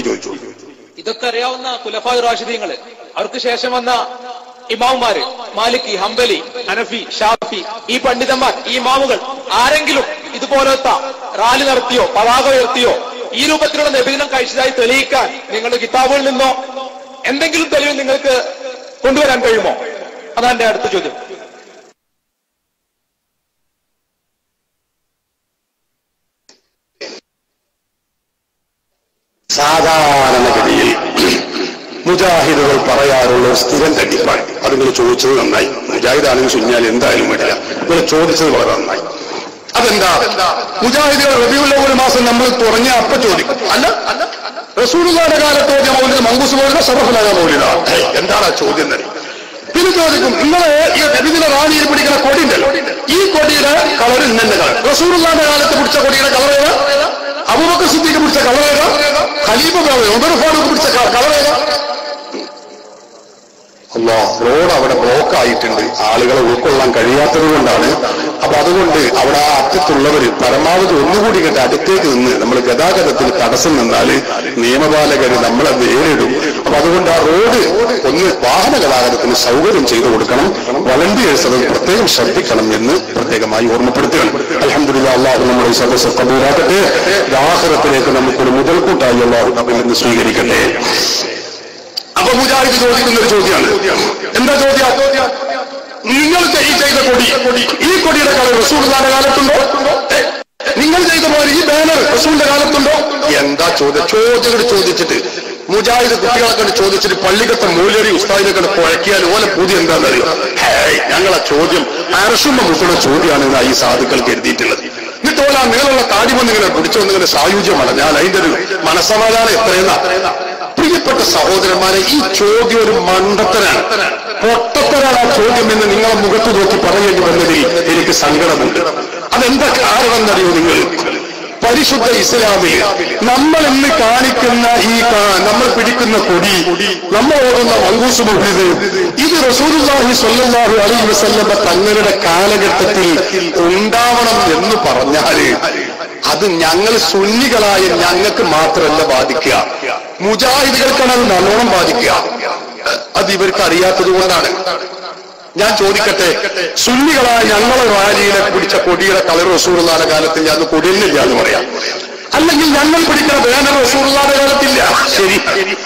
ഇനി ചോദിച്ചു ഇതൊക്കെ അറിയാവുന്ന കുലഫായ് റാഷിദീങ്ങള് അവർക്ക് ശേഷം വന്ന ഇമാമുമാര് മാലിക്കി ഹംബലി ഹനഫി ഷാഫി ഈ പണ്ഡിതന്മാർ ഈ ഇമാമുകൾ ആരെങ്കിലും ഇതുപോലത്തെ റാലി നടത്തിയോ പതാക ഉയർത്തിയോ ഈ രൂപത്തിലുള്ള നബിദിനം കഴിച്ചതായി തെളിയിക്കാൻ നിങ്ങളുടെ കിതാബുകളിൽ നിന്നോ എന്തെങ്കിലും തെളിവ് നിങ്ങൾക്ക് കൊണ്ടുവരാൻ കഴിയുമോ അതാണ് എന്റെ അടുത്ത ചോദ്യം സാധാരണഗതിയിൽ മുജാഹിദുകൾ പറയാറുള്ള ഒരു സ്ഥിരം തട്ടിപ്പാണ് അത് നിങ്ങൾ ചോദിച്ചത് നന്നായി മുജാഹിദാണെങ്കിൽ സുഞ്ഞാൽ എന്തായാലും വേണ്ടില്ല നിങ്ങൾ ചോദിച്ചത് വളരെ നന്നായി അതെന്താ മുജാഹിദുകൾ റബിയുള്ള ഒരു മാസം നമ്മൾ തുടങ്ങിയ അപ്പ ചോദിക്കും അല്ല റസൂലുള്ളാന്റെ കാലത്ത് ഓതിയ മൗലിക മങ്കൂസ് മൗലിക സബഫലായ മൗലിക ഹേയ്, എന്താണ് ആ ചോദ്യം തന്നെ പിന്നെ ചോദിക്കും നിങ്ങള് ഈ നബിദിന റാണിയിൽ പിടിക്കുന്ന കൊടി ഉണ്ടല്ലോ ഈ കൊടിയുടെ കളർ ഇന്നെ കളർ റസൂലുള്ളാന്റെ കാലത്ത് പിടിച്ച കൊടിയുടെ കളർ ഏതാ അബൂബക്കർ സിദ്ദീഖ് പിടിച്ച കളർ ഏതാ ഖലീഫ ഉമർ ഫാറൂഖ് പിടിച്ച കളർ ഏതാ അല്ലോ റോഡ് അവിടെ ബ്ലോക്ക് ആയിട്ടുണ്ട് ആളുകളെ ഉൾക്കൊള്ളാൻ കഴിയാത്തത് കൊണ്ടാണ് അപ്പൊ അതുകൊണ്ട് അവിടെ ആ അറ്റത്തുള്ളവർ പരമാവധി ഒന്നുകൂടി കേട്ട് അടുത്തേക്ക് നിന്ന് നമ്മൾ ഗതാഗതത്തിന് തടസ്സം നിന്നാല് നിയമപാലകർ നമ്മളെ നേരിടും അപ്പൊ അതുകൊണ്ട് ആ റോഡ് ഒന്ന് വാഹന ഗതാഗതത്തിന് സൗകര്യം ചെയ്തു കൊടുക്കണം വളണ്ടിയേഴ്സ് അത് പ്രത്യേകം ശ്രദ്ധിക്കണം എന്ന് പ്രത്യേകമായി ഓർമ്മപ്പെടുത്തുകയാണ് അലഹമില്ല അള്ളാഹു നമ്മുടെ ഈ സദസ്സ് കബൂരാക്കട്ടെ ആഹ്റത്തിലേക്ക് നമുക്കൊരു മുതൽക്കൂട്ടായി അള്ളാഹു നമ്മിൽ നിന്ന് സ്വീകരിക്കട്ടെ അപ്പൊ മുജാഹിദ് ചോദിക്കുന്ന ഒരു ചോദ്യമാണ് എന്താ ചോദ്യം നിങ്ങൾ ഈ ചെയ്ത കൊടി ഈ കൊടിയുടെ കളർ റസൂലിന്റെ കാലത്തുണ്ടോ ഏ, നിങ്ങൾ ചെയ്ത പോലെ ഈ ബാനർ റസൂലിന്റെ കാലത്തുണ്ടോ എന്താ ചോദ്യം ചോദ്യങ്ങൾ ചോദിച്ചിട്ട് മുജാഹിദ് കുട്ടികളെ കണ്ട് ചോദിച്ചിട്ട് പള്ളിക്കത്തെ മൂലരി ഉസ്താദിനെ കണ്ട് കുഴക്കിയാൽ ഓലെ പുതിയ എന്താണെന്നറിയോ ഹേയ് ഞങ്ങളെ ചോദ്യം അരസുമ്പ മുട്ടുള്ള ചോദ്യമാണ് എന്നാ ഈ സാധുക്കൾ കരുതിയിട്ടുള്ളത് എന്നിട്ട് ഓല ആ നീളമുള്ള താടി വന്നിങ്ങനെ പിടിച്ചൊന്നിങ്ങനെ സായുജ്യമാണ് ഞാൻ അതിന്റെ ഒരു മനസ്സമാധാനം എത്രയെന്നാ പ്രിയപ്പെട്ട സഹോദരന്മാരെ ഈ ചോദ്യം ഒരു മണ്ടത്തരാണ് പൊട്ടത്തരാണ് ആ ചോദ്യം എന്ന് നിങ്ങളെ മുഖത്ത് നോക്കി പറയേണ്ടി വന്നതിൽ എനിക്ക് സങ്കടമുണ്ട് അതെന്താ കാരണം എന്നറിയോ നിങ്ങൾ പരിശുദ്ധ ഇസ്ലാമിൽ നമ്മൾ ഇന്ന് കാണിക്കുന്ന ഈ കാ- നമ്മൾ പിടിക്കുന്ന കൊടി നമ്മൾ ഓടുന്ന മങ്കൂസ് മുഹിത് ഇത് റസൂലുള്ളാഹി സ്വല്ലല്ലാഹു അലൈഹി വസല്ലമ തങ്ങളുടെ കാലഘട്ടത്തിൽ ഉണ്ടാവണം എന്ന് പറഞ്ഞാല് അത് ഞങ്ങൾ സുന്നികളായ ഞങ്ങൾക്ക് മാത്രമല്ല ബാധിക്കുക മുജാഹിദുകൾക്കാണ് അത് നല്ലോണം ബാധിക്കുക അത് ഇവർക്ക് അറിയാത്തത് കൊണ്ടാണ് ഞാൻ ചോദിക്കട്ടെ സുന്നികളായ ഞങ്ങളെ റാലിയിലെ പിടിച്ച കൊടിയുടെ കളർ റസൂറുള്ളാടെ കാലത്ത് ഞാൻ കൊടിയുന്നില്ല എന്ന് പറയാം അല്ലെങ്കിൽ ഞങ്ങൾ പിടിക്കുന്ന ബാനർ റസൂറുള്ളാടെ കാലത്തില്ല ശരി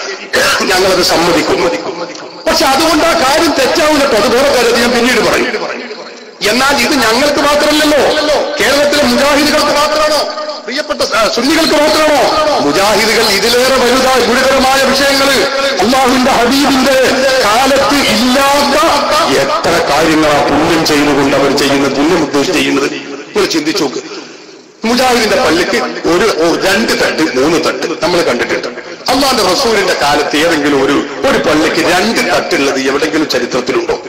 ഞങ്ങളത് സമ്മതിക്കുന്നു പക്ഷെ അതുകൊണ്ട് ആ കാര്യം തെറ്റാവില്ല കേട്ടോ അത് വേറെ കാര്യം ഞാൻ പിന്നീട് പറയും എന്നാൽ ഇത് ഞങ്ങൾക്ക് മാത്രമല്ലല്ലോ കേരളത്തിലെ മുജാഹിദുകൾക്ക് മാത്രമാണോ പ്രിയപ്പെട്ട ആ, സുന്നികൾക്ക് മാത്രമാണോ മുജാഹിദുകൾ ഇതിലേറെ വലുതായ ഗുരുതരമായ വിഷയങ്ങൾ അള്ളാഹുവിന്റെ ഹബീബിന്റെ കാലത്ത് ഇല്ലാത്ത എത്ര കാര്യങ്ങളാ പുണ്യം ചെയ്തുകൊണ്ട് അവർ ചെയ്യുന്നത് പുണ്യം ഉദ്ദേശിച്ച് ചെയ്യുന്നത് നിങ്ങൾ ചിന്തിച്ചു നോക്ക് മുജാഹിദിന്റെ പള്ളിക്ക് ഒരു ഒരു രണ്ട് തട്ട് മൂന്ന് തട്ട് നമ്മൾ കണ്ടിട്ടുണ്ട് അള്ളാന്റെ റസൂലിന്റെ കാലത്ത് ഏതെങ്കിലും ഒരു ഒരു പള്ളിക്ക് രണ്ട് തട്ടുള്ളത് എവിടെങ്കിലും ചരിത്രത്തിലുണ്ടോ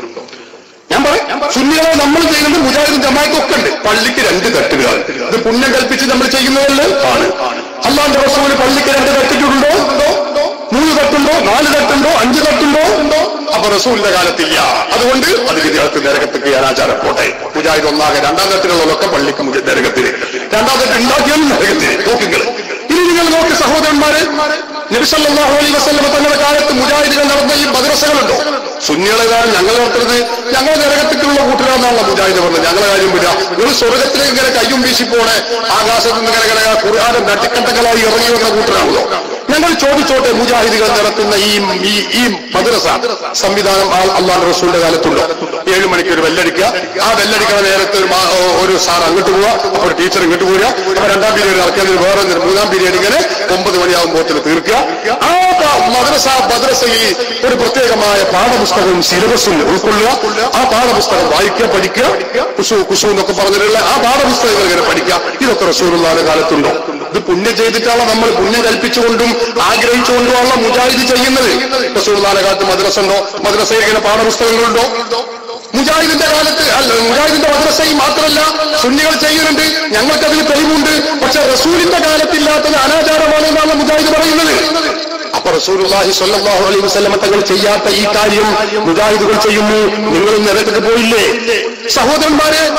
ഞാൻ പറയാം സുന്നികളെ നമ്മൾ ചെയ്യുന്നത് മുജാഹിദും ജമാഅത്തും ഉണ്ട് പള്ളിക്ക് രണ്ട് തട്ടുകൾ ഇത് പുണ്യം കൽപ്പിച്ച് നമ്മൾ ചെയ്യുന്നതല്ലേ ആണ് അള്ളാന്റെ റസൂല് പള്ളിക്ക് രണ്ട് തട്ടിട്ടുണ്ടോ മൂന്ന് തട്ടുണ്ടോ നാല് തട്ടുണ്ടോ അഞ്ച് തട്ടുണ്ടോ അപ്പൊ റസൂലിന്റെ കാലത്തില്ല അതുകൊണ്ട് അത് വിദ്യാർത്ഥി നരകത്തേക്ക് അനാചാരം പോട്ടെ മുജാഹിദ് ഒന്നാകെ രണ്ടാം തട്ടിലുള്ളതൊക്കെ പള്ളിക്ക് മുജ- നരകത്തിന് രണ്ടാം തട്ട് ഉണ്ടാക്കിയാലും നരകത്തിന് നോക്കുങ്ങൾ ഇനി നിങ്ങൾ നോക്ക് സഹോദരന്മാരെ നബിസല്ലാഹു അലൈ വസ്ലമ തങ്ങളുടെ കാലത്ത് മുജാഹിദുകൾ നടന്ന ഈ മദ്രസകളുണ്ടോ സുന്നികളേതാണ് ഞങ്ങൾ നടത്തുന്നത് ഞങ്ങൾ നരകത്തിലുള്ള കൂട്ടുകാരെന്നാണല്ലോ മുജാഹിദ് പറഞ്ഞത് ഞങ്ങളെ കാര്യം വിടുക നിങ്ങൾ സ്വർഗത്തിലേക്ക് ഇങ്ങനെ കയ്യും വീശി പോണെ ആകാശത്ത് നിന്ന് ഇങ്ങനെ ഇങ്ങനെ ഖുർആാനും നട്ടിക്കട്ടകളായി ഇറങ്ങി വന്ന കൂട്ടരാണല്ലോ ഞങ്ങൾ ചോദിച്ചോട്ടെ മുജാഹിദുകൾ നടത്തുന്ന ഈ ഈ ഈ മദ്രസ സംവിധാനം ആ അള്ളാഹ് റസൂലിന്റെ കാലത്തുണ്ടോ ഏഴ് മണിക്ക് ഒരു ബെല്ലടിക്കുക ആ ബെല്ലടിക്കുന്ന നേരത്തെ ഒരു മാ- ഒരു സാർ അങ്ങോട്ട് പോവുക അപ്പൊ ഒരു ടീച്ചർ ഇങ്ങോട്ട് പോവുക അപ്പൊ രണ്ടാം പീരീഡ് ഇറക്കിയാൽ വേറെ ഒരു മൂന്നാം പീരീഡ് ഇങ്ങനെ ഒമ്പത് മണിയാകുമ്പോൾ തീർക്കുക ആ പ- മദ്രസ മദ്രസയിൽ ഒരു പ്രത്യേകമായ പാഠപുസ്തകവും സിലബസും ഉൾക്കൊള്ളുക ആ പാഠപുസ്തകം വായിക്കുക പഠിക്കുക കുസു കുസു എന്നൊക്കെ പറഞ്ഞിട്ടുള്ള ആ പാഠപുസ്തകങ്ങൾ ഇങ്ങനെ പഠിക്കുക ഇതൊക്കെ റസൂലുള്ളാഹിന്റെ കാലത്തുണ്ടോ ഇത് പുണ്യം ചെയ്തിട്ടാണ് നമ്മൾ പുണ്യം കൽപ്പിച്ചുകൊണ്ടും ആഗ്രഹിച്ചുകൊണ്ടുമാണ് മുജാഹിദ് ചെയ്യുന്നത് റസൂലുള്ളാഹിന്റെ കാലത്ത് മദ്രസ ഉണ്ടോ മദ്രസയിൽ ഇങ്ങനെ പാഠപുസ്തകങ്ങളുണ്ടോ മുജാഹിദിന്റെ കാലത്ത് അല്ല മുജാഹിദിന്റെ മദ്രസയിൽ മാത്രമല്ല സുന്നികൾ ചെയ്യുന്നുണ്ട് ഞങ്ങൾക്കതിന് തെളിവുണ്ട് പക്ഷെ റസൂലിന്റെ കാലത്തില്ലാത്തത് അനാചാരമാണ് എന്നാണ് മുജാഹിദ് പറയുന്നത് അപ്പൊ റസൂലുള്ളാഹി സ്വല്ലല്ലാഹു അലൈഹി വസല്ലമ തങ്ങൾ ചെയ്യാത്ത ഈ കാര്യം മുജാഹിദുകൾ ചെയ്യുന്നു നിങ്ങൾ നരകത്തിൽ പോയില്ലേ സഹോദരന്മാരെ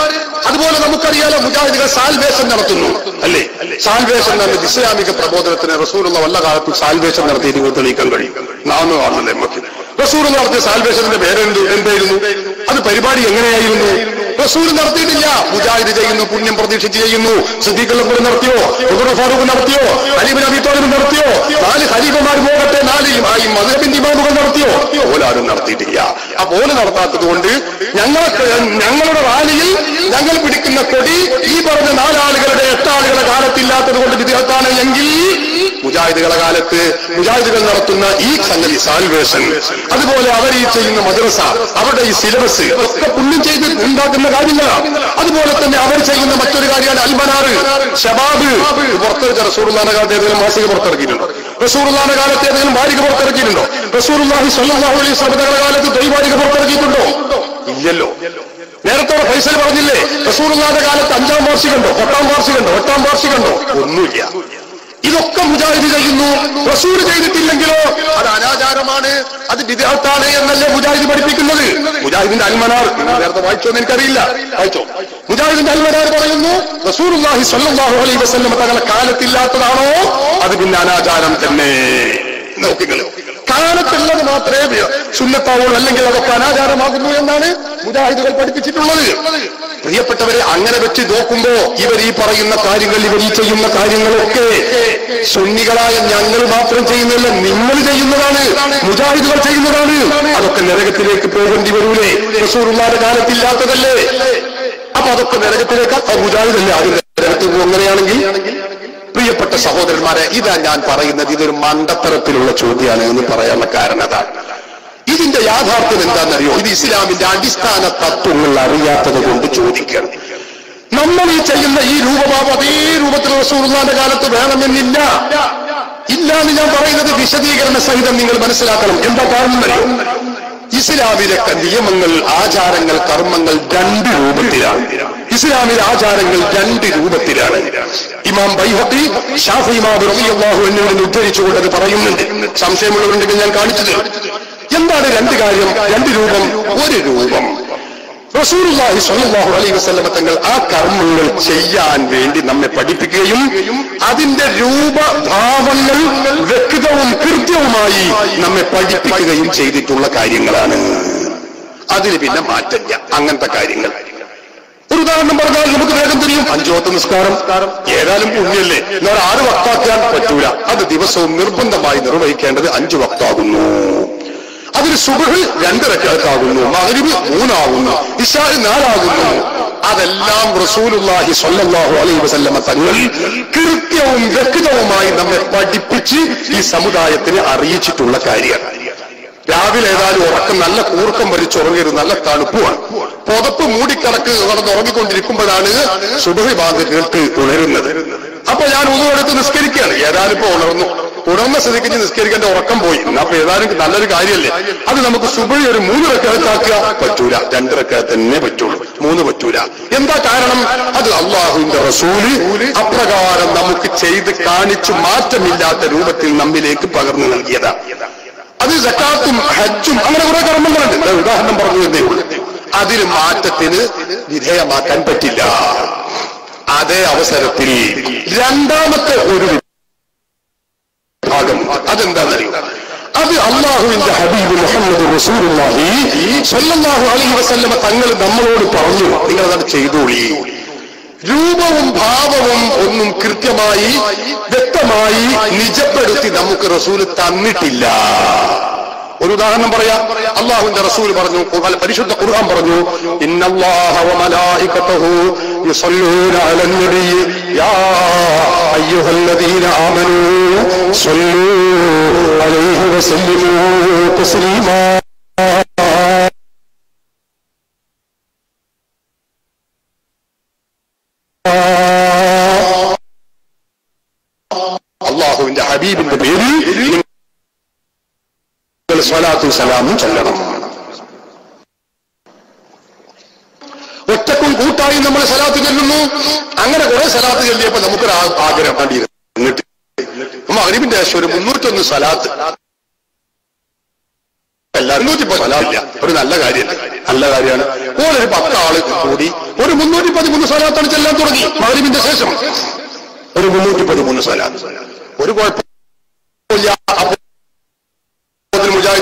അതുപോലെ നമുക്കറിയാലോ മുജാഹിദുകൾ സാൽവേഷൻ നടത്തുന്നു അല്ലേ സാൽവേഷൻ എന്നത് ഇസ്ലാമിക പ്രബോധനത്തിന് റസൂലുള്ള വല്ല കാലത്തും സാൽവേഷൻ നടത്തി നിങ്ങൾ തെളിയിക്കാൻ കഴിയും നാം കാണുന്നില്ലേ നമുക്ക് റസൂൽ നടത്തിയ സാൽവേഷന്റെ പേരെന്ത് എന്തായിരുന്നു അത് പരിപാടി എങ്ങനെയായിരുന്നു റസൂൽ നടത്തിയിട്ടില്ല മുജാഹിദ് ചെയ്യുന്നു പുണ്യം പ്രതീക്ഷിച്ച് ചെയ്യുന്നു സിദ്ദീഖുൽ നടത്തിയോ ഉമർ ഫാറൂഖ് നടത്തിയോ അലിബിൻ അബി തോലിബ് നടത്തിയോ നാല് ഖലീഫമാർ പോകട്ടെ നാല് ഈ മധുരബിൻ ഇമാമുകൾ നടത്തിയോ ഓലാരും നടത്തിയിട്ടില്ല ആ പോലെ നടത്താത്തത് കൊണ്ട് ഞങ്ങൾക്ക് ഞങ്ങളുടെ റാലിയിൽ ഞങ്ങൾ പിടിക്കുന്ന കൊടി ഈ പറഞ്ഞ നാലാളുകളുടെ എട്ടാളുകളുടെ കാലത്തില്ലാത്തത് കൊണ്ട് വിദേഹത്താണ് എങ്കിൽ മുജാഹിദുകളുടെ കാലത്ത് മുജാഹിദുകൾ നടത്തുന്ന ഈ സംഗതി സാൽവേഷൻ അതുപോലെ അവർ ഈ ചെയ്യുന്ന മദ്രസ അവരുടെ ഈ സിലബസ് ഒക്കെ പുണ്യം ചെയ്ത് ഉണ്ടാക്കുന്ന കാര്യങ്ങളാണ് അതുപോലെ തന്നെ അവർ ചെയ്യുന്ന മറ്റൊരു കാര്യമാണ് അൽമനാറ് ഷബാബ് പുറത്തിറക്കിയ റസൂർലാന കാലത്ത് ഏതെങ്കിലും മാസിക പുറത്തിറക്കിയിട്ടുണ്ടോ റസൂർലാന കാലത്ത് ഏതെങ്കിലും വാരിക പുറത്തിറക്കിയിട്ടുണ്ടോ റസൂർലാഹി സ്വല്ലാഹു അലൈഹി സ്വലതകളുടെ കാലത്ത് ദൈവാരിക പുറത്തിറക്കിയിട്ടുണ്ടോ ഇല്ലല്ലോ നേരത്തെ ഫൈസൽ പറഞ്ഞില്ലേ റസൂർലാന്റെ കാലത്ത് അഞ്ചാം വാർഷികമുണ്ടോ എട്ടാം വാർഷികമുണ്ടോ എട്ടാം വാർഷികമുണ്ടോ ഒന്നുമില്ല ഇതൊക്കെ മുജാഹിദ് ചെയ്യുന്നു റസൂൽ ചെയ്തിട്ടില്ലെങ്കിലോ അത് അനാചാരമാണ് അത് വിദേഹത്താണ് എന്നല്ലേ മുജാഹിദ് പഠിപ്പിക്കുന്നത് മുജാഹിദിന്റെ അൽമനാർ നിങ്ങൾ നേരത്തെ വായിച്ചോ എന്ന് എനിക്കറിയില്ല വായിച്ചോ മുജാഹിദിന്റെ അൽമനാർ പറയുന്നു റസൂലുള്ളാഹി സ്വല്ലല്ലാഹു അലൈഹി വസല്ലം തങ്ങളെ കാലത്തില്ലാത്തതാണോ അത് പിന്നെ അനാചാരം തന്നെ നോക്കിക്കളി കാലത്തുള്ളത് മാത്രമേ സുന്നത്താവുള്ളൂ അല്ലെങ്കിൽ അതൊക്കെ അനാചാരമാകുന്നു എന്നാണ് മുജാഹിദുകൾ പഠിപ്പിച്ചിട്ടുള്ളത് പ്രിയപ്പെട്ടവരെ അങ്ങനെ വെച്ച് നോക്കുമ്പോ ഇവർ ഈ പറയുന്ന കാര്യങ്ങൾ ഇവർ ഈ ചെയ്യുന്ന കാര്യങ്ങളൊക്കെ സുന്നികളായ ഞങ്ങൾ മാത്രം ചെയ്യുന്നില്ല നിങ്ങൾ ചെയ്യുന്നതാണ് മുജാഹിദുകൾ ചെയ്യുന്നതാണ് അതൊക്കെ നരകത്തിലേക്ക് പോകേണ്ടി വരൂലേ റസൂറുള്ളാന്റെ കാലത്തില്ലാത്തതല്ലേ അപ്പൊ അതൊക്കെ നരകത്തിലേക്ക് ആ മുജാഹിദല്ലേ ആദ്യം നരകത്തിൽ പോകും അങ്ങനെയാണെങ്കിൽ പ്രിയപ്പെട്ട സഹോദരന്മാരെ ഇതാ ഞാൻ പറയുന്നത് ഇതൊരു മണ്ടത്തരത്തിലുള്ള ചോദ്യമാണ് എന്ന് പറയാനുള്ള കാരണം അതാണ് ഇതിന്റെ യാഥാർത്ഥ്യം എന്താണെന്നറിയോ ഇത് ഇസ്ലാമിന്റെ അടിസ്ഥാന തത്വങ്ങൾ അറിയാത്തത് കൊണ്ട് ചോദിക്കണം നമ്മൾ ഈ ചെയ്യുന്ന ഈ രൂപഭാവം അതേ രൂപത്തിൽ റസൂർന്നാന്റെ കാലത്ത് വേണമെന്നില്ല ഇല്ല എന്ന് ഞാൻ പറയുന്നത് വിശദീകരണ സഹിതം നിങ്ങൾ മനസ്സിലാക്കണം എന്താ കാരണം അറിയോ ഇസ്ലാമിലൊക്കെ നിയമങ്ങൾ ആചാരങ്ങൾ കർമ്മങ്ങൾ രണ്ട് രൂപത്തിലാണ് ഇസ്ലാമിലെ ആചാരങ്ങൾ രണ്ട് രൂപത്തിലാണ് ഇമാം ബൈഹത്തി ഷാഫി ഇമാം റളിയല്ലാഹു അൻഹുവിനെ ഉദ്ധരിച്ചുകൊണ്ട് അത് പറയുന്നുണ്ട് സംശയമുള്ളവരുണ്ടെങ്കിൽ ഞാൻ കാണിച്ചത് എന്താണ് രണ്ട് കാര്യം രണ്ട് രൂപം ഒരു രൂപം റസൂലുള്ളാഹി സ്വല്ലല്ലാഹു അലൈഹി വസല്ലമ തങ്ങൾ ആ കർമ്മങ്ങൾ ചെയ്യാൻ വേണ്ടി നമ്മെ പഠിപ്പിക്കുകയും അതിന്റെ രൂപഭാവങ്ങൾ വ്യക്തവും കൃത്യവുമായി നമ്മെ പഠിപ്പിക്കുകയും ചെയ്തിട്ടുള്ള കാര്യങ്ങളാണ് അതിന് പിന്നെ മാറ്റമില്ല അങ്ങനത്തെ കാര്യങ്ങൾ ഒരു ഉദാഹരണം പറഞ്ഞാൽ നമുക്ക് വേഗം തിരിയും അഞ്ചോത്ത് നിസ്കാരം ഏതായാലും പുണ്യല്ലേ എന്നാൽ ആറ് വക്താക്കാൻ പറ്റൂല അത് ദിവസവും നിർബന്ധമായി നിർവഹിക്കേണ്ടത് അഞ്ചു വക്താകുന്നു അതിൽ സുബഹ് രണ്ട് റക്കാത്താകുന്നു മകരിബ് മൂന്നാകുന്നു ഇഷാ നാലാകുന്നു അതെല്ലാം റസൂലുള്ളാഹി സ്വല്ലല്ലാഹു അലൈഹി വസല്ലമ തങ്ങൾ കൃത്യവും വ്യക്തവുമായി നമ്മെ പഠിപ്പിച്ച് ഈ സമുദായത്തിന് അറിയിച്ചിട്ടുള്ള കാര്യമാണ് രാവിലെ ഏതായാലും ഉറക്കം നല്ല കൂർക്കം വലിച്ചുറങ്ങരുത് നല്ല തണുപ്പുമാണ് പുതപ്പ് മൂടിക്കിടക്ക് നടന്ന് ഉറങ്ങിക്കൊണ്ടിരിക്കുമ്പോഴാണ് സുബഹി ബാങ്ക് കേട്ട് ഉണരുന്നത് അപ്പൊ ഞാൻ ഒന്നുമെടുത്ത് നിസ്കരിക്കുകയാണ് ഏതായാലും ഇപ്പൊ ഉണർന്നു ഉണർന്ന സ്ഥിതിക്ക് ഇനി നിസ്കരിക്കേണ്ട ഉറക്കം പോയി അപ്പൊ ഏതായാലും നല്ലൊരു കാര്യമല്ലേ അത് നമുക്ക് സുബഹി ഒരു മൂന്ന് റക്കാത്താക്കുക പറ്റൂല രണ്ട് റക്കാ തന്നെ പറ്റുള്ളൂ മൂന്ന് പറ്റൂല എന്താ കാരണം അത് അള്ളാഹുവിന്റെ റസൂല് അപ്രകാരം നമുക്ക് ചെയ്ത് കാണിച്ചു മാറ്റമില്ലാത്ത രൂപത്തിൽ നമ്മിലേക്ക് പകർന്നു നൽകിയതാ അത് സക്കാത്തും ഹജ്ജും അങ്ങനെ കുറെ കർമ്മങ്ങളുണ്ട് ദാ ഉദാഹരണം പറഞ്ഞു എന്നേ ഉള്ളൂ അതിന് മാറ്റത്തിന് വിധേയമാക്കാൻ പറ്റില്ല അതേ അവസരത്തിൽ രണ്ടാമത്തെ ഒരു ഭാഗം അതെന്താണെന്നറിയോ അത് അള്ളാഹുവിന്റെ ഹബീബ് മുഹമ്മദ് റസൂലുള്ളാഹി സ്വല്ലല്ലാഹു അലൈഹി വസല്ലമ തങ്ങൾ നമ്മളോട് പറഞ്ഞു നിങ്ങളത് ചെയ്തോളി രൂപവും ഭാവവും ഒന്നും കൃത്യമായി വ്യക്തമായി നിജപ്പെടുത്തി നമുക്ക് റസൂൽ തന്നിട്ടില്ല ഒരു ഉദാഹരണം പറയാം അള്ളാഹുവിന്റെ റസൂൽ പറഞ്ഞു ഖുർആൻ പരിശുദ്ധ ഖുർആൻ പറഞ്ഞു ഇന്നല്ലാഹ വമലായികതഹു യുസല്ലൂന അലൻ നബി യാ അയ്യുഹല്ലദീന ആമനൂ സ്വല്ലൂ അലൈഹി വസല്ലിമൂ തസ്ലീമാ അള്ളാഹുവിന്റെ ഹബീബിന്റെ പേരിൽ നിങ്ങൾ സ്വലാത്തു സലാമും ചൊല്ലണം ഒറ്റക്കും കൂട്ടായി നമ്മൾ സലാത്ത് ചെല്ലുന്നു അങ്ങനെ കുറെ സലാത്ത് ചെല്ലിയപ്പോ നമുക്കൊരു ആ- ആഗ്രഹം വേണ്ടിയിരുന്നു എന്നിട്ട് നമ്മ അറിവിന്റെ ശേഷം ഒരു മുന്നൂറ്റൊന്ന് സലാത്ത് എല്ലാവരും നൂറ്റിപ്പോ സലാത്തില്ല ഒരു നല്ല കാര്യമല്ല നല്ല കാര്യമാണ് ഓരൊരു പത്ത് ആള് കൂടി ഒരു മുന്നൂറ്റി പതിമൂന്ന് സ്ഥലത്താണ് ചെല്ലാൻ തുടങ്ങി മകരിവിന്റെ ശേഷം ഒരു മുന്നൂറ്റി പതിമൂന്ന് സ്ഥലത്ത് ഒരു കുഴപ്പമില്ല അപ്പോൾ മുജാഹിദ്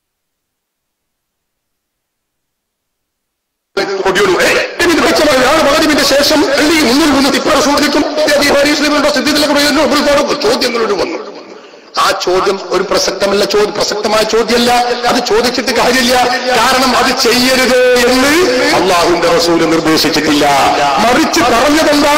കൊടിയൊരു മകരിവിന്റെ ശേഷം അല്ലെങ്കിൽ മുന്നൂറ്റി മുന്നൂറ്റി ഇപ്പറ സൂചിക്കും സിദ്ധിയിലൊക്കെ ചോദ്യങ്ങളോട് വന്നു ആ ചോദ്യം ഒരു പ്രസക്തമല്ല ചോദ്യം പ്രസക്തമായ ചോദ്യമല്ല അത് ചോദിച്ചിട്ട് കാര്യമില്ല കാരണം അത് ചെയ്യരുത് എന്ന് അള്ളാഹുവിന്റെ റസൂല് നിർദ്ദേശിച്ചിട്ടില്ല മറിച്ച് പറഞ്ഞതെന്താ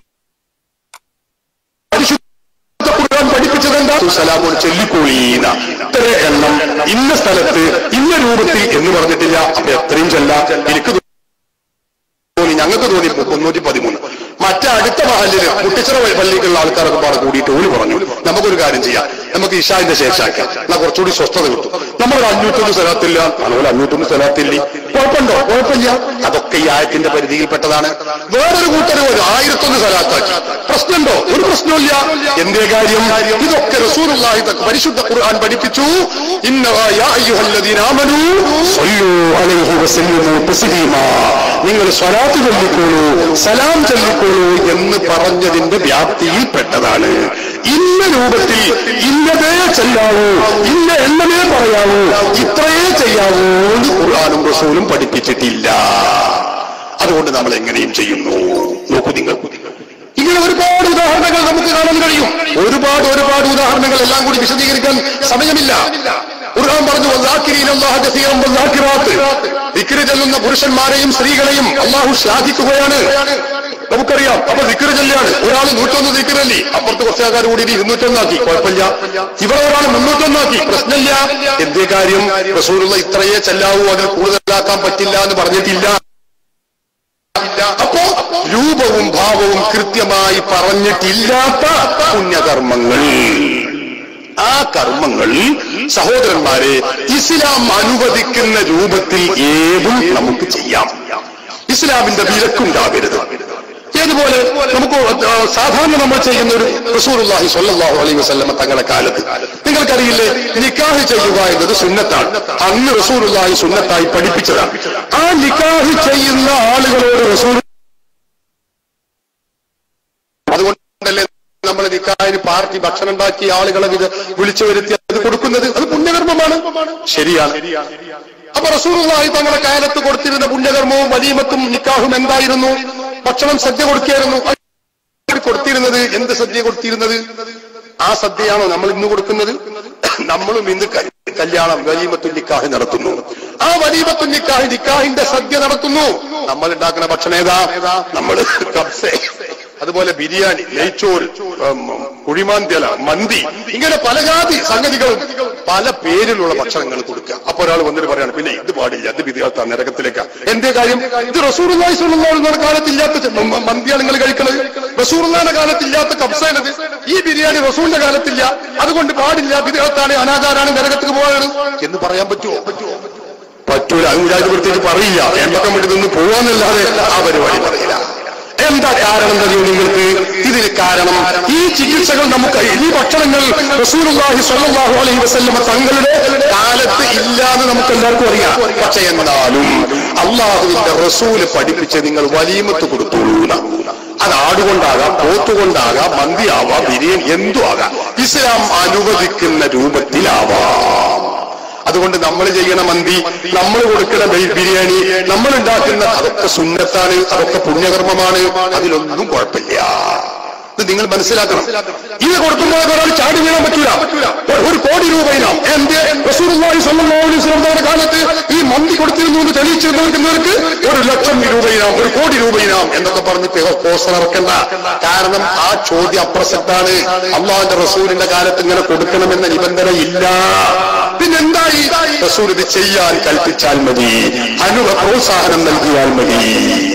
പരിശുദ്ധ ഖുർആൻ പഠിപ്പിച്ചതെന്താ സലാമോട് ചൊല്ലിക്കോളീന ഇത്ര എണ്ണം ഇന്ന സ്ഥലത്ത് ഇന്ന രൂപത്തിൽ എന്ന് പറഞ്ഞിട്ടില്ല അപ്പൊ എത്രയും ചെല്ലാം എനിക്ക് തോന്നി ഞങ്ങൾക്ക് തോന്നി മുന്നൂറ്റി പതിമൂന്ന് മറ്റേ അടുത്ത മഹലില് മുട്ടിച്ചിറ പള്ളിക്കുള്ള ആൾക്കാരൊക്കെ പാടെ കൂടിയിട്ട് ഓല് പറഞ്ഞു നമുക്കൊരു കാര്യം ചെയ്യാം നമുക്ക് ഇഷാന്റെ ശേഷാക്കാം എന്നാ കുറച്ചുകൂടി സ്വസ്ഥത കിട്ടും നമ്മൾ അഞ്ഞൂറ്റൊന്ന് സ്ഥലത്തില്ല അതുപോലെ അഞ്ഞൂറ്റൊന്ന് സ്ഥലത്തില്ല കുഴപ്പമുണ്ടോ കുഴപ്പമില്ല അതൊക്കെ ഈ ആയത്തിന്റെ പരിധിയിൽപ്പെട്ടതാണ് വേറൊരു കൂട്ടര് ഒരു ആയിരത്തൊന്ന് സ്ഥലത്താക്കി പ്രശ്നമുണ്ടോ ഒരു പ്രശ്നമില്ല എന്തേ കാര്യം ഇതൊക്കെ റസൂലുള്ളാഹി തക്ക് പരിശുദ്ധ ഖുർആൻ പഠിപ്പിച്ചു ഇന്ന യാ അയ്യുഹല്ലദീന ആമനൂ സ്വല്ലൂ അലൈഹി വസല്ലിമു തസ്ലീമാ നിങ്ങൾ സ്വലാത്ത് ചൊല്ലിക്കോളൂ സലാം ചൊല്ലിക്കോളൂ എന്ന് പറഞ്ഞതിന്റെ വ്യാപ്തിയിൽ പെട്ടതാണ് ഇന്ന രൂപത്തിൽ ഇന്നതേ ചെല്ലാവൂ ഇന്ന എണ്ണമേ പറയാവൂ ഇത്രയേ ചെയ്യാവൂ എന്ന് ഖുർആാനും റസൂലും പഠിപ്പിച്ചിട്ടില്ല അതുകൊണ്ട് നമ്മൾ എങ്ങനെയും ചെയ്യുന്നു നോക്കൂ നിങ്ങൾ ഇങ്ങനെ ഒരുപാട് ഉദാഹരണങ്ങൾ നമുക്ക് കാണാൻ കഴിയും ഒരുപാട് ഒരുപാട് ഉദാഹരണങ്ങൾ എല്ലാം കൂടി വിശദീകരിക്കാൻ സമയമില്ല ഖുർആൻ പറഞ്ഞു "വദ്ദാക്കിരീന അല്ലാഹ കസീറൻ വദ്ദാക്കിറാത്ത്." ദിക്റ് ചെല്ലുന്ന പുരുഷന്മാരെയും സ്ത്രീകളെയും അള്ളാഹു ശ്ലാഘിക്കുകയാണ് നമുക്കറിയാം അപ്പൊ ദിക്റ് ചെല്ലാണ് ഒരാൾ നൂറ്റൊന്ന് ദിക്റല്ലി അപ്പുറത്ത് കുറച്ച് ആൾക്കാർ കൂടി ഇരുന്നൂറ്റൊന്നാക്കി കുഴപ്പമില്ല ഇവിടെ ഒരാൾ മുന്നൂറ്റൊന്നാക്കി പ്രശ്നമില്ല എന്തേ കാര്യം റസൂലുള്ള ഇത്രയേ ചെല്ലാവൂ അതിൽ കൂടുതലാക്കാൻ പറ്റില്ല എന്ന് പറഞ്ഞിട്ടില്ല അപ്പോ രൂപവും ഭാവവും കൃത്യമായി പറഞ്ഞിട്ടില്ലാത്ത പുണ്യകർമ്മങ്ങൾ ആ കർമ്മങ്ങൾ സഹോദരന്മാരെ ഇസ്ലാം അനുവദിക്കുന്ന രൂപത്തിൽ ഏതും നമുക്ക് ചെയ്യാം ഇസ്ലാമിന്റെ വിലക്കുണ്ടാകരുത് ഏതുപോലെ നമുക്ക് ആ, സാധാരണ നമ്മൾ ചെയ്യുന്ന ഒരു റസൂലുള്ളാഹി സ്വല്ലല്ലാഹു അലൈഹി വസല്ലമ തങ്ങളുടെ കാലത്ത് നിങ്ങൾക്കറിയില്ലേ നിക്കാഹ് ചെയ്യുക എന്നത് സുന്നത്താണ് അന്ന് റസൂലുള്ളാഹി സുന്നത്തായി പഠിപ്പിച്ചതാണ് ആ നിക്കാഹ് ചെയ്യുന്ന ആളുകളോട് റസൂൽ അതുകൊണ്ടല്ലേ നമ്മൾ നിക്കാഹിന് പാർട്ടി ഭക്ഷണം ഉണ്ടാക്കി ആളുകളെ വിധ വിളിച്ചു വരുത്തി അത് കൊടുക്കുന്നത് അത് പുണ്യകർമ്മമാണ് ശരിയാണ് അപ്പൊ റസൂറുള്ളാഹി തങ്ങളുടെ കാലത്ത് കൊടുത്തിരുന്ന പുണ്യകർമ്മവും വലീമത്തും നിക്കാഹും എന്തായിരുന്നു ഭക്ഷണം സദ്യ കൊടുക്കുകയായിരുന്നു അത് കൊടുത്തിരുന്നത് എന്ത് സദ്യ കൊടുത്തിരുന്നത് ആ സദ്യയാണോ നമ്മൾ ഇന്ന് കൊടുക്കുന്നത് നമ്മളും ഇന്ന് ക- കല്യാണം വലീമത്തു നിക്കാഹ് നടത്തുന്നു ആ വലീമത്തു നിക്കാഹ് നിക്കാഹിന്റെ സദ്യ നടത്തുന്നു നമ്മൾ ഉണ്ടാക്കുന്ന ഭക്ഷണം ഏതാ നമ്മൾ കബ്സെ അതുപോലെ ബിരിയാണി നെയ്ച്ചോറ് ഉം, കുഴിമാന്ത്യല മന്തി ഇങ്ങനെ പല ജാതി സംഗതികളും പല പേരിലുള്ള ഭക്ഷണങ്ങൾ കൊടുക്കുക അപ്പൊ ഒരാൾ വന്നിട്ട് പറയാണ് പിന്നെ ഇത് പാടില്ല ഇത് വിധികൾത്ത നരകത്തിലേക്കാ എന്തേ കാര്യം ഇത് റസൂറുല്ലാഹി സ്വല്ലല്ലാഹു അലൈഹി വസല്ലം കാലത്തില്ലാത്ത ചെ- മ- മ- മന്തിയാണ് നിങ്ങൾ കഴിക്കുന്നത് റസൂറുല്ലാന്റെ കാലത്തില്ലാത്ത കബ്സേനത് ഈ ബിരിയാണി റസൂലിന്റെ കാലത്തില്ല അതുകൊണ്ട് പാടില്ല വിധികൾത്താണ് അനാചാരാണ് നരകത്തേക്ക് പോകാനാണ് എന്ന് പറയാൻ പറ്റുമോ പറ്റുമോ പറ്റൂല അത് മുജാഹിദ് പ്രത്യേകിച്ച് പറയില്ല എണ്ണക്കം വേണ്ടി നിന്ന് പോവാന്നല്ലാതെ ആ പരിപാടി പറയില്ല എന്താ കാരണം അറിയോ നിങ്ങൾക്ക് ഇതിന് കാരണം ഈ ചികിത്സകൾ നമുക്ക് ഈ ഭക്ഷണങ്ങൾ റസൂലുള്ളാഹി സ്വല്ലല്ലാഹു അലൈഹി വസല്ലമ തങ്ങളുടെ കാലത്ത് ഇല്ലാന്ന് നമുക്ക് എല്ലാവർക്കും അറിയാം പക്ഷെ എന്നാലും അള്ളാഹുവിന്റെ റസൂല് പഠിപ്പിച്ച് നിങ്ങൾ വലീമത്ത് കൊടുത്തോളൂ എന്നാ. അത് ആടുകൊണ്ടാകാം പോത്തുകൊണ്ടാകാം മന്തിയാവാം ബിരിയാണി എന്തും ആകാം ഇസ്ലാം അനുവദിക്കുന്ന രൂപത്തിലാവാം അതുകൊണ്ട് നമ്മൾ ചെയ്യണ മന്തി നമ്മൾ കൊടുക്കുന്ന ബി- ബിരിയാണി നമ്മൾ ഉണ്ടാക്കുന്ന അതൊക്കെ സുന്നത്താണ് അതൊക്കെ പുണ്യകർമ്മമാണ് അതിലൊന്നും കുഴപ്പമില്ല ഇത് നിങ്ങൾ മനസ്സിലാക്കണം ഇത് കൊടുക്കുമ്പോൾ ഒരാൾ ചാടി വീഴാൻ പറ്റൂല ഒരു- ഒരു കോടി രൂപ ഇനാം എന്റെ റസൂലുള്ളാഹി സ്വല്ലല്ലാഹു അലൈഹി വസല്ലമയുടെ കാലത്ത് ഈ മന്തി കൊടുത്തിരുന്നു എന്ന് തെളിയിച്ചു നിൽക്കുന്നവർക്ക് ഒരു ലക്ഷം രൂപ ഇനാം ഒരു കോടി രൂപ ഇനാം എന്നൊക്കെ പറഞ്ഞിട്ട് പോസ്റ്റർ ഇറക്കണ്ട കാരണം ആ ചോദ്യം അപ്രസക്താണ് അള്ളാഹിന്റെ റസൂലിന്റെ കാലത്ത് ഇങ്ങനെ കൊടുക്കണമെന്ന നിബന്ധന ഇല്ല പിന്നെന്തായി റസൂൽ ഇത് ചെയ്യാൻ കൽപ്പിച്ചാൽ മതി അനുഭ പ്രോത്സാഹനം നൽകിയാൽ മതി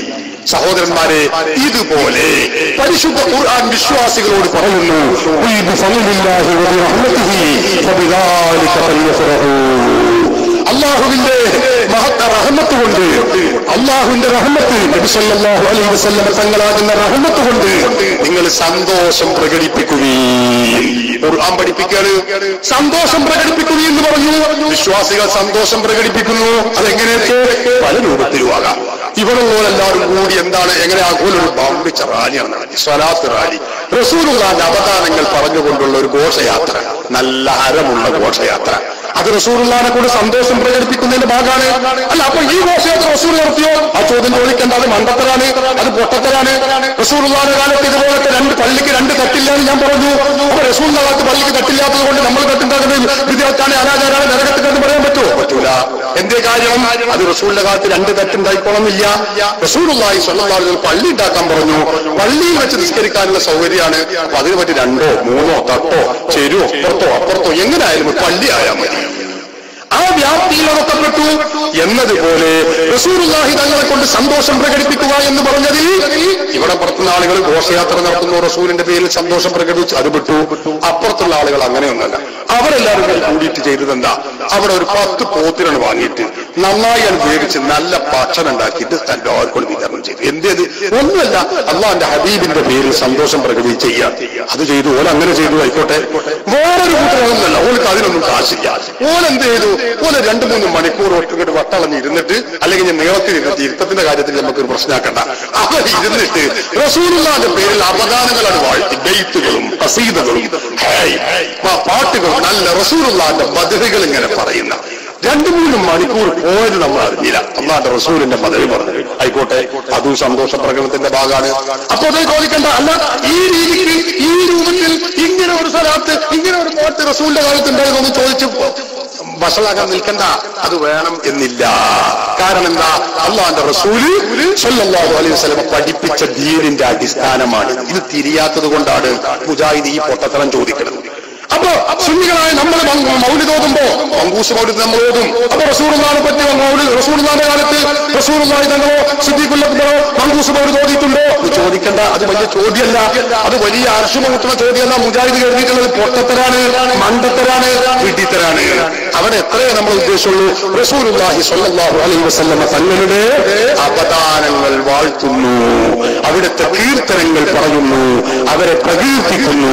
സഹോദരന്മാരെ ഇതുപോലെ പരിശുദ്ധ ഖുർആൻ വിശ്വാസികളോട് പറയുന്നു "ഖുൽ ബിഫദ്ലില്ലാഹി വബിറഹ്മതിഹി ഫബിദാലിക ഫല്യഫ്റഹൂ." അള്ളാഹുവിന്റെ മഹത്ത റഹമത്ത് കൊണ്ട് അള്ളാഹുവിന്റെ റഹമത്ത് നബി സല്ലല്ലാഹു അലൈഹി വസല്ലം തങ്ങളാകുന്ന റഹമത്ത് കൊണ്ട് നിങ്ങൾ സന്തോഷം പ്രകടിപ്പിക്കുകയും ഖുർആൻ പഠിപ്പിക്കാണ് സന്തോഷം പ്രകടിപ്പിക്കുക എന്ന് പറഞ്ഞു വിശ്വാസികൾ സന്തോഷം പ്രകടിപ്പിക്കുന്നു അതെങ്ങനെയൊക്കെ പല രൂപത്തിലുമാകാം ഇവിടെ എല്ലാവരും കൂടി എന്താണ് എങ്ങനെ ആകുമല്ലോ ഒരു ബാമ്പിച്ച റാലിയാണ് നടത്തി സ്വലാത്ത് റാലി റസൂലുള്ളാന്റെ അവതാരങ്ങൾ പറഞ്ഞുകൊണ്ടുള്ള ഒരു ഘോഷയാത്ര നല്ല ഹരമുള്ള ഘോഷയാത്ര അത് റസൂറുള്ളാനെ കൊണ്ട് സന്തോഷം പ്രകടിപ്പിക്കുന്നതിന്റെ ഭാഗമാണ് അല്ല അപ്പൊ ഈ ഘോഷയാത്ര റസൂർ നടത്തിയോ ആ ചോദ്യം ചോദിക്കേണ്ട അത് മണ്ടത്തരാണ് അത് പൊട്ടത്തരാണ് റസൂറുള്ളാന്റെ കാലത്ത് ഇതുപോലത്തെ രണ്ട് പള്ളിക്ക് രണ്ട് തട്ടില്ല എന്ന് ഞാൻ പറഞ്ഞു അപ്പൊ റസൂറിന്റെ കാലത്ത് പള്ളിക്ക് തട്ടില്ലാത്തത് കൊണ്ട് നമ്മൾ തട്ടുണ്ടാക്കുന്നത് വിദ്യാർത്ഥാണ് അനാചാരാണ് നരകത്തിക്കെന്ന് പറയാൻ പറ്റുമോ പറ്റൂല എന്തേ കാര്യം അത് റസൂലിന്റെ കാലത്ത് രണ്ട് തെറ്റുണ്ടായിക്കോളന്നില്ല റസൂലുള്ളാഹി സ്വല്ലല്ലാഹു അലൈഹി വസല്ലം പള്ളി ഉണ്ടാക്കാൻ പറഞ്ഞു പള്ളിയിൽ വെച്ച് നിസ്കരിക്കാനുള്ള സൗകര്യമാണ് അപ്പൊ അതിന് പറ്റി രണ്ടോ മൂന്നോ തട്ടോ ചെരുവോ അപ്പുറത്തോ അപ്പുറത്തോ എങ്ങനെയായാലും ഒരു പള്ളി ആയാൽ മതി ആ വ്യാപ്തിയിൽ ഉറക്കപ്പെട്ടു എന്നതുപോലെ റസൂറുല്ലാഹി തങ്ങളെ കൊണ്ട് സന്തോഷം പ്രകടിപ്പിക്കുക എന്ന് പറഞ്ഞതിൽ ഇവിടെ പുറത്തുള്ള ആളുകൾ ഘോഷയാത്ര നടത്തുന്നു റസൂലിന്റെ പേരിൽ സന്തോഷം പ്രകടിപ്പിച്ച് അത് വിട്ടു അപ്പുറത്തുള്ള ആളുകൾ അങ്ങനെയൊന്നല്ല അവരെല്ലാവരും കൂടി കൂടിയിട്ട് ചെയ്തത് എന്താ അവിടെ ഒരു പത്ത് പോത്തിനാണ് വാങ്ങിയിട്ട് നന്നായി അത് വേവിച്ച് നല്ല ഭക്ഷണം ഉണ്ടാക്കിയിട്ട് എല്ലാവർക്കും വിതരണം ചെയ്തു എന്തേത് ഒന്നുമല്ല അള്ളാന്റെ ഹബീബിന്റെ പേരിൽ സന്തോഷം പ്രകടിപ്പിച്ച് ചെയ്യാം അത് ചെയ്തു ഓല അങ്ങനെ ചെയ്തു ആയിക്കോട്ടെ വേറൊരു കൂട്ടരൊന്നുമല്ല ഓൾക്ക് അതിനൊന്നും കാശില്ല ഓൻ എന്ത് ചെയ്തു ഓല രണ്ടു മൂന്ന് മണിക്കൂർ ഒട്ടുകട്ട് വട്ടളഞ്ഞ് ഇരുന്നിട്ട് അല്ലെങ്കിൽ ഞാൻ നീളത്തിൽ ഇരുന്നിട്ട് ഇരുത്തത്തിന്റെ കാര്യത്തിൽ നമുക്കൊരു പ്രശ്നമാക്കണ്ട അവർ ഇരുന്നിട്ട് റസൂലുള്ളാന്റെ പേരിൽ അപദാനങ്ങളാണ് വാഴ്ത്തി ബെയ്ത്തുകളും കസീദകളും ഹേയ്, ആ പാട്ടുകളും നല്ല റസൂലുള്ളാന്റെ ബദലുകൾ ഇങ്ങനെ പറയുന്ന രണ്ടു മൂന്ന് മണിക്കൂർ പോയത് നമ്മൾ അറിഞ്ഞില്ല അള്ളാന്റെ റസൂലിന്റെ മതവി പറഞ്ഞു ആയിക്കോട്ടെ അതും സന്തോഷ പ്രകടനത്തിന്റെ ഭാഗമാണ് അപ്പൊ അത് ചോദിക്കണ്ട അല്ല ഈ രീതിക്ക് ഈ രൂപത്തിൽ ഇങ്ങനെ ഒരു സ്ഥലത്ത് ഇങ്ങനെ ഒരു പാട്ട് റസൂലിന്റെ കാലത്ത് ഉണ്ടായിരുന്നു ചോദിച്ചു വഷളാകാൻ നിൽക്കണ്ട അത് വേണം എന്നില്ല കാരണം എന്താ അള്ളാന്റെ റസൂല് സല്ലല്ലാഹു അലൈഹി വസല്ലം പഠിപ്പിച്ച ദീനിന്റെ അടിസ്ഥാനമാണ് ഇത് തിരിയാത്തത് കൊണ്ടാണ് മുജാഹിദ് ഈ പൊട്ടത്തരം ചോദിക്കുന്നത് അപ്പൊ സുന്നികളായ നമ്മൾ മൗലിതോതുമ്പോ മങ്കൂസ് മൗലിദ് നമ്മൾ ഓതും അപ്പൊ റസൂർന്നാനെ പറ്റി മൗലിദ് റസൂർന്നാന്റെ കാലത്ത് റസൂർന്നായി തങ്ങളോ സിദ്ദീഖുല്ലോ മങ്കൂസ് മൗലിദ് ഓതിയിട്ടുണ്ടോ ഇത് ചോദിക്കണ്ട അത് വലിയ ചോദ്യമല്ല അത് വലിയ അർശുമുട്ടുന്ന ചോദ്യമല്ല മുജാഹിദ് എഴുതിയിട്ടുള്ളത് പൊട്ടത്തരാണ് മണ്ടത്തരാണ് വിഡിത്തരാണ് അവിടെ എത്രയേ നമ്മൾ ഉദ്ദേശമുള്ളൂ റസൂലുള്ളാഹി സ്വല്ലല്ലാഹു അലൈഹി വസല്ലമ തങ്ങളുടെ അവദാനങ്ങൾ വാഴ്ത്തുന്നു അവിടുത്തെ കീർത്തനങ്ങൾ പറയുന്നു അവരെ പ്രകീർത്തിക്കുന്നു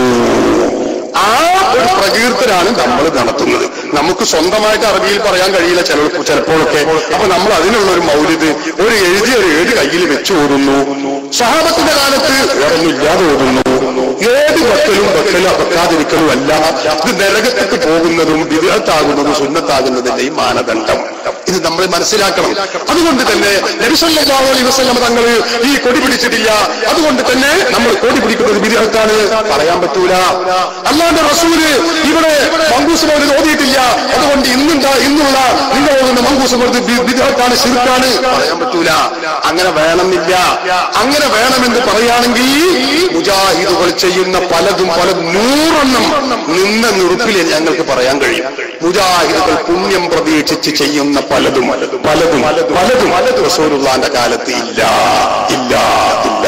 ആ ഒരു പ്രകീർത്തനാണ് നമ്മൾ നടത്തുന്നത് നമുക്ക് സ്വന്തമായിട്ട് അറബിയിൽ പറയാൻ കഴിയില്ല ചില ചിലപ്പോഴൊക്കെ അപ്പൊ നമ്മൾ അതിനുള്ള ഒരു മൗലിത് ഒരു എഴുതിയ ഒരു ഏഴ് കയ്യിൽ വെച്ച് ഓടുന്നു സഹാബത്തിന്റെ കാലത്ത് വേറൊന്നും ഇല്ലാതെ ഓടുന്നു ഏത് വെക്കലും വെക്കലും വെക്കാതിരിക്കലും അല്ല ഇത് നരകത്തേക്ക് പോകുന്നതും വിദഗ്ധാകുന്നതും സുന്നത്താകുന്നതിന്റെ ഈ മാനദണ്ഡം ഇത് നമ്മൾ മനസ്സിലാക്കണം അതുകൊണ്ട് തന്നെ നബിസല്ലാഹു അലൈഹി വസല്ലം തങ്ങൾ ഈ കൊടി പിടിച്ചിട്ടില്ല അതുകൊണ്ട് തന്നെ നമ്മൾ കൊടി പിടിക്കുന്നത് വിദഗ്ധാണ് പറയാൻ പറ്റൂല അല്ലാണ്ട് റസൂല് ഇവിടെ മങ്കൂസ് മൗലിദ് ഓതിയിട്ടില്ല അതുകൊണ്ട് ഇന്നുണ്ടാ ഇന്നുള്ള നിങ്ങൾ ഓതുന്ന മങ്കൂസ് മൗലിദ് വിദഗ്ധാണ് ശിർക്കാണ് പറയാൻ പറ്റൂല അങ്ങനെ വേണമെന്നില്ല അങ്ങനെ വേണമെന്ന് പറയുകയാണെങ്കിൽ മുജാഹിദുകൾ ചെയ്യുന്ന പലതും പലതും നൂറെണ്ണം നിന്ന നിറുപ്പിലെ ഞങ്ങൾക്ക് പറയാൻ കഴിയും മുജാഹിദുകൾ പുണ്യം പ്രതീക്ഷിച്ച് ചെയ്യുന്ന പലതും പലതും പലതും റസൂലുള്ളാന്റെ കാലത്ത് ഇല്ല ഇല്ല ഇല്ല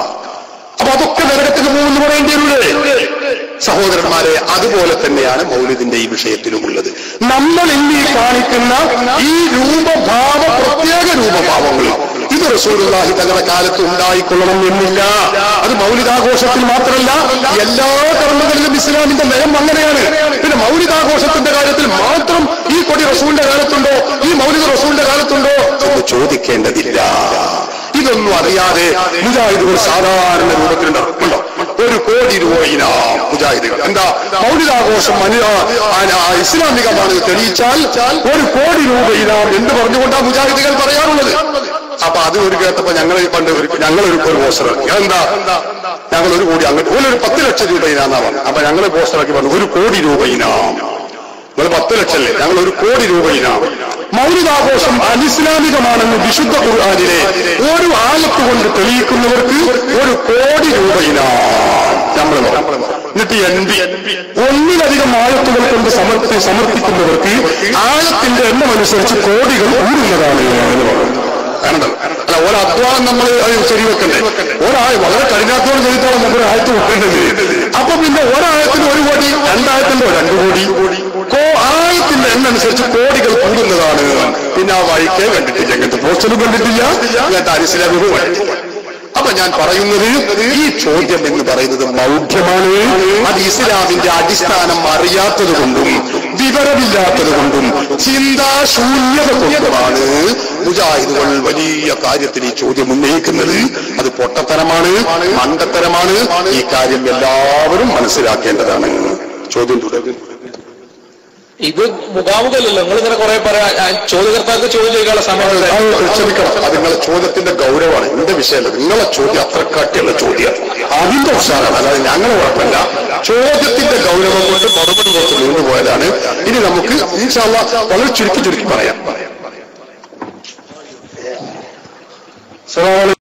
അപ്പൊ അതൊക്കെ നരകത്തിന് പോകുന്നു പറയേണ്ടി വരൂലേ സഹോദരന്മാരെ അതുപോലെ തന്നെയാണ് മൗലിദിന്റെ ഈ വിഷയത്തിലുമുള്ളത് നമ്മൾ ഇന്ന് ഈ കാണിക്കുന്ന ഈ രൂപഭാവ പ്രത്യേക രൂപഭാവങ്ങൾ ഇത് റസൂലുള്ളാഹി തങ്ങളുടെ കാലത്ത് ഉണ്ടായിക്കൊള്ളണം എന്നില്ല അത് മൗലികാഘോഷത്തിൽ മാത്രമല്ല എല്ലാ കർമ്മങ്ങളിലും ഇസ്ലാമിന്റെ നയം അങ്ങനെയാണ് പിന്നെ മൗലികാഘോഷത്തിന്റെ കാര്യത്തിൽ മാത്രം ഈ കൊടി റസൂലിന്റെ കാലത്തുണ്ടോ ഈ മൗലിക റസൂലിന്റെ കാലത്തുണ്ടോ എന്ന് ചോദിക്കേണ്ടതില്ല ഇതൊന്നും അറിയാതെ മുജാഹിദുകൾ സാധാരണ രൂപത്തിലുണ്ടാവും ഉണ്ടോ ഒരു കോടി രൂപയിന മുജാഹിദുകൾ എന്താ മൗലികാഘോഷം അനു- ആ- ആ- ഇസ്ലാമികമാണ് തെളിയിച്ചാൽ ഒരു കോടി രൂപയിന എന്ന് പറഞ്ഞുകൊണ്ടാണ് മുജാഹിദുകൾ പറയാറുള്ളത് അപ്പൊ അത് ഒരു കേട്ടപ്പോ ഞങ്ങൾ പണ്ട് ഒരു ഞങ്ങളൊരു ഒരു പോസ്റ്റർ ഇറക്കി എന്താ ഞങ്ങൾ ഒരു കോടി അങ്ങോട്ട് ഒരു പത്ത് ലക്ഷം രൂപയിനാന്നാ പറഞ്ഞു അപ്പൊ ഞങ്ങൾ പോസ്റ്റർ ആക്കി പറഞ്ഞു ഒരു കോടി രൂപയിനാം നിങ്ങൾ പത്ത് ലക്ഷമല്ലേ ഞങ്ങൾ ഒരു കോടി രൂപയിനാം മൗലികാഘോഷം അനിസ്ലാമികമാണെന്ന് വിശുദ്ധ ഖുർആാനിലെ ഒരു ആലത്ത് കൊണ്ട് തെളിയിക്കുന്നവർക്ക് ഒരു കോടി രൂപയിനാം നമ്മൾ എന്നിട്ട് എൻ ബി ഒന്നിലധികം ആയത്തുകൾ കൊണ്ട് സമർപ്പി സമർപ്പിക്കുന്നവർക്ക് ആയത്തിന്റെ എണ്ണം അനുസരിച്ച് കോടികൾ കൂടുന്നതാണ് എന്ന് പറഞ്ഞു വേണ്ടത് അല്ല ഓരോ അധ്വാനം നമ്മൾ ശരിവെക്കണ്ടേ ഒരായ വളരെ കഠിനാധ്വാനം ചെയ്തിട്ടാണ് നമ്മൾ ആയത്ത് വെക്കേണ്ടത് അപ്പൊ പിന്നെ ഒരായത്തിന് ഒരു കോടി രണ്ടായത്തിന്റെ രണ്ടു കോടി കോ ആയത്തിന്റെ എണ്ണനുസരിച്ച് കോടികൾ കൂടുന്നതാണ് മൈക്കേ കണ്ടിട്ടില്ല ഇങ്ങനത്തെ പോസ്റ്ററും കണ്ടിട്ടില്ല ഇങ്ങനത്തെ അരിസ്ലാമികവും കണ്ടിട്ടില്ല അപ്പൊ ഞാൻ പറയുന്നത് ഈ ചോദ്യം എന്ന് പറയുന്നത് മൗഢ്യമാണ് അത് ഇസ്ലാമിന്റെ അടിസ്ഥാനം അറിയാത്തത് കൊണ്ടും വിവരമില്ലാത്തത് കൊണ്ടും ചിന്താശൂന്യത കൊണ്ടുമാണ് മുജാഹിദുകൾ വലിയ കാര്യത്തിൽ ഈ ചോദ്യം ഉന്നയിക്കുന്നത് അത് പൊട്ടത്തരമാണ് മണ്ടത്തരമാണ് ഈ കാര്യം എല്ലാവരും മനസ്സിലാക്കേണ്ടതാണ് ചോദ്യം തുടരും ഇത് മുഖാമുഖല്ലല്ലോ നിങ്ങൾ ഇങ്ങനെ കുറെ പറയാ ഞാൻ ചോദ്യകർത്താക്ക് ചോദ്യം ചോദിക്കാനുള്ള സമയം അത് ക്ഷമിക്കണം അത് നിങ്ങളെ ചോദ്യത്തിന്റെ ഗൗരവമാണ് എന്റെ വിഷയമല്ല നിങ്ങളെ ചോദ്യം അത്ര കട്ടിയുള്ള ചോദ്യം അതിന്റെ ഉഷാറാണ് അല്ലാതെ ഞങ്ങൾ കുഴപ്പമില്ല ചോദ്യത്തിന്റെ ഗൗരവം കൊണ്ട് മറുപടി കുറച്ച് നീണ്ടു പോയതാണ് ഇനി നമുക്ക് ഇൻഷാല്ല വളരെ ചുരുക്കി ചുരുക്കി പറയാം